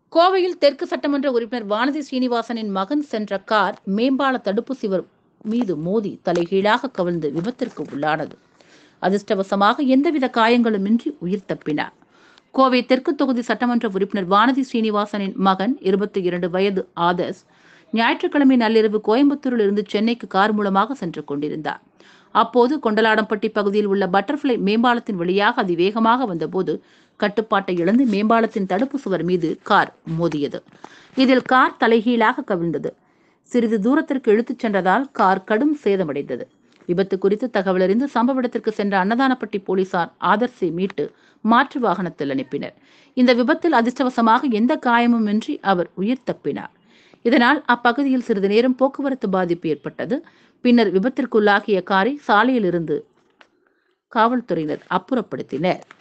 கோவையில் தெற்கு சட்டமன்ற உறுப்பினர் வானதி ஸ்ரீனிவாசனின் மகன் சென்ற கார் மேம்பால தடுப்பு சுவர் மீது மோதி தலைகீழாக கவிழ்ந்து விபத்திற்கு உள்ளானது அதிர்ஷ்டவசமாக எந்தவித காயங்களுமின்றி உயிர் தப்பினார் கோவை தெற்கு தொகுதி சட்டமன்ற உறுப்பினர் வானதி ஸ்ரீனிவாசனின் மகன் இருபத்தி இரண்டு வயது ஆதர்ஸ் ஞாயிற்றுக்கிழமை நள்ளிரவு கோயம்புத்தூரில் இருந்து சென்னைக்கு கார் மூலமாக சென்று கொண்டிருந்தார் அப்போது கொண்டலாடம்பட்டி பகுதியில் உள்ள பட்டர்ஃப்ளை மேம்பாலத்தின் வழியாக அதிவேகமாக வந்தபோது கட்டுப்பாட்டை இழந்து மேம்பாலத்தின் தடுப்பு சுவர் மீது கார் மோதியது இதில் கார் தலைகீழாக கவிழ்ந்தது சிறிது தூரத்திற்கு இழுத்துச் சென்றதால் கார் கடும் சேதமடைந்தது விபத்து குறித்து தகவல் அறிந்து சம்பவ இடத்திற்கு சென்ற அன்னதானப்பட்டி போலீசார் ஆதர்ஸை மீட்டு மாற்று வாகனத்தில் அனுப்பினர் இந்த விபத்தில் அதிர்ஷ்டவசமாக எந்த காயமுமின்றி அவர் உயிர் தப்பினார் இதனால் அப்பகுதியில் சிறிது நேரம் போக்குவரத்து பாதிப்பு ஏற்பட்டது பின்னர் விபத்திற்குள்ளாகிய காரை சாலையில் இருந்து காவல்துறையினர் அப்புறப்படுத்தினர்